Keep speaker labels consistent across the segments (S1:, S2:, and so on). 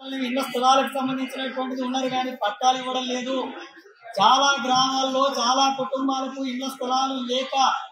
S1: ఇళ్ల స్థలాలకు సంబంధించినటువంటిది ఉన్నారు కానీ పట్టాలు ఇవ్వడం లేదు చాలా గ్రామాల్లో చాలా కుటుంబాలకు ఇళ్ల స్థలాలు లేక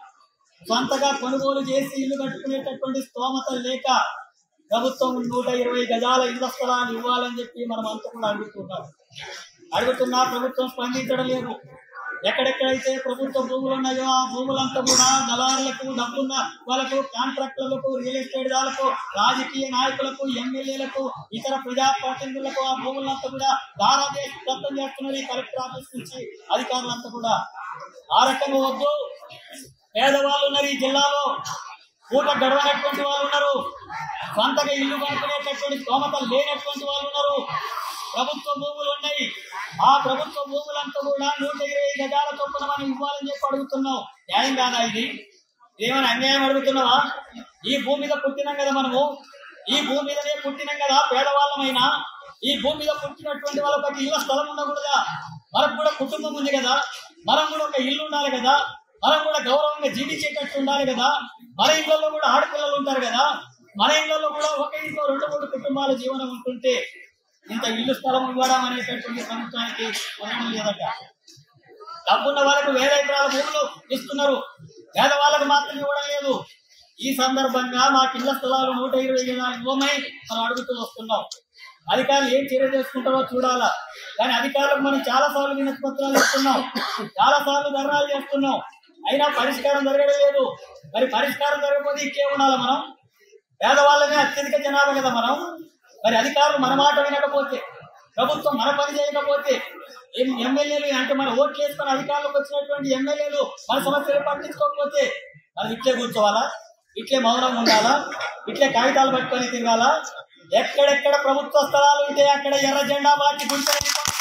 S1: సొంతగా కొనుగోలు చేసి ఇల్లు కట్టుకునేటటువంటి స్తోమత లేక ప్రభుత్వం నూట ఇరవై గజాల ఇళ్ల స్థలాలు ఇవ్వాలని చెప్పి మనం అంతా కూడా అడుగుతున్నాం అడుగుతున్నా ప్రభుత్వం స్పందించడం లేదు ఎక్కడెక్కడైతే ప్రభుత్వ భూములు ఉన్నాయో ఆ భూములంతా కూడా దళారులకు డబ్బున్న వాళ్ళకు కాంట్రాక్టర్లకు రియల్ ఎస్టేట్ దాలకు రాజకీయ నాయకులకు ఎమ్మెల్యేలకు ఇతర ప్రజాప్రతినిధులకు ఆ భూములంతా కూడా దారాదేశ దత్తం చేస్తున్నారు ఈ కలెక్టర్ ఆఫీస్ నుంచి అధికారులంతా కూడా ఆ రకంగా వద్దు పేదవాళ్ళు ఉన్నారు ఈ జిల్లాలో పూట గడవనటువంటి వాళ్ళు ఉన్నారు సొంతగా ఇల్లు కొనుక్కునేటటువంటి స్తోమత లేనటువంటి వాళ్ళు ఉన్నారు ప్రభుత్వ భూములు ఉన్నాయి ఆ ప్రభుత్వ భూములంతా కూడా నూట ఇరవై గజాల చొప్పున మనం ఇవ్వాలని చెప్పి అడుగుతున్నాం న్యాయం కాదా ఇది ఏమైనా అన్యాయం అడుగుతున్నావా ఈ భూమి మీద పుట్టినాం కదా మనము ఈ భూమి మీదనే పుట్టినాం కదా పేదవాళ్ళమైనా ఈ భూమి మీద పుట్టినటువంటి వాళ్ళకి ఒక ఇళ్ళ స్థలం ఉండకూడదా మనకు కూడా కుటుంబం ఉంది కదా మనం కూడా ఒక ఇల్లు ఉండాలి కదా మనం కూడా గౌరవంగా జీవించేటట్టు ఉండాలి కదా మన ఇళ్లలో కూడా ఆడపిల్లలు ఉంటారు కదా మన ఇళ్లలో కూడా ఒక ఇంట్లో రెండు మూడు కుటుంబాల జీవనం ఉంటుంటే ఇంత ఇల్లు స్థలం ఇవ్వడం అనేటటువంటి ప్రభుత్వానికి ఉండడం లేదట డబ్బున్న వాళ్ళకు వేల ఎకరాల భూములు ఇస్తున్నారు పేదవాళ్ళకు మాత్రం ఇవ్వడం లేదు ఈ సందర్భంగా మాకు ఇళ్ల స్థలాలు నూట ఇరవై గజాలు ఇవ్వమని మనం అడుగుతూ వస్తున్నాం అధికారులు ఏం చర్య చేసుకుంటారో చూడాలా కానీ అధికారులకు మనం చాలా సార్లు వినతి పత్రాలు ఇస్తున్నాం చాలా సార్లు ధర్నాలు చేస్తున్నాం అయినా పరిష్కారం జరగడం లేదు మరి పరిష్కారం జరగకపోతే ఇంకే ఉండాలి మనం పేదవాళ్ళనే అత్యధిక జనాభా కదా మనం మరి అధికారులు మన మాట వినకపోతే ప్రభుత్వం మన పని చేయకపోతే ఏం ఎమ్మెల్యేలు అంటే మన ఓట్లు వేసుకొని అధికారులకు వచ్చినటువంటి ఎమ్మెల్యేలు మన సమస్యలు పట్టించుకోకపోతే మనం ఇట్లే కూర్చోవాలా ఇట్లే మౌనంగా ఉండాలా ఇట్లే కాగితాలు పట్టుకొని తిరగాలా ఎక్కడెక్కడ ప్రభుత్వ స్థలాలు ఉంటే అక్కడ ఎర్ర జెండా మార్చి గుంటలు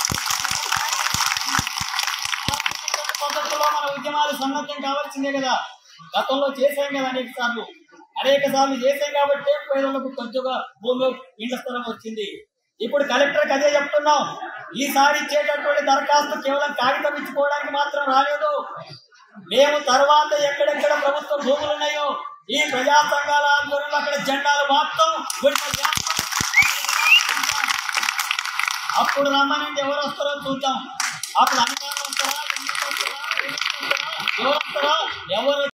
S1: పద్ధతుల్లో మన ఉద్యమాలు సన్నద్ధం కావాల్సిందే కదా గతంలో చేశాం కదా అనేక సార్లు అనేక సార్లు చేశాం కాబట్టి పేదలకు కొద్దిగా భూమి ఇండ్ల స్థలం వచ్చింది ఇప్పుడు కలెక్టర్కి అదే చెప్తున్నాం ఈసారి ఇచ్చేటటువంటి దరఖాస్తు కేవలం కాగితం ఇచ్చుకోవడానికి మాత్రం రాలేదు మేము తర్వాత ఎక్కడెక్కడ ప్రభుత్వ భూములు ఉన్నాయో ఈ ప్రజా సంఘాల ఆందోళనలో అక్కడ జెండాలు మాత్రం గుడిసె వ్యాప్తం. అప్పుడు రమ్మనండి ఎవరు వస్తారో చూద్దాం అప్పుడు అధికారులు వస్తారా ఎన్నికలు వస్తారా? ఎవరు వస్తారా ఎవరు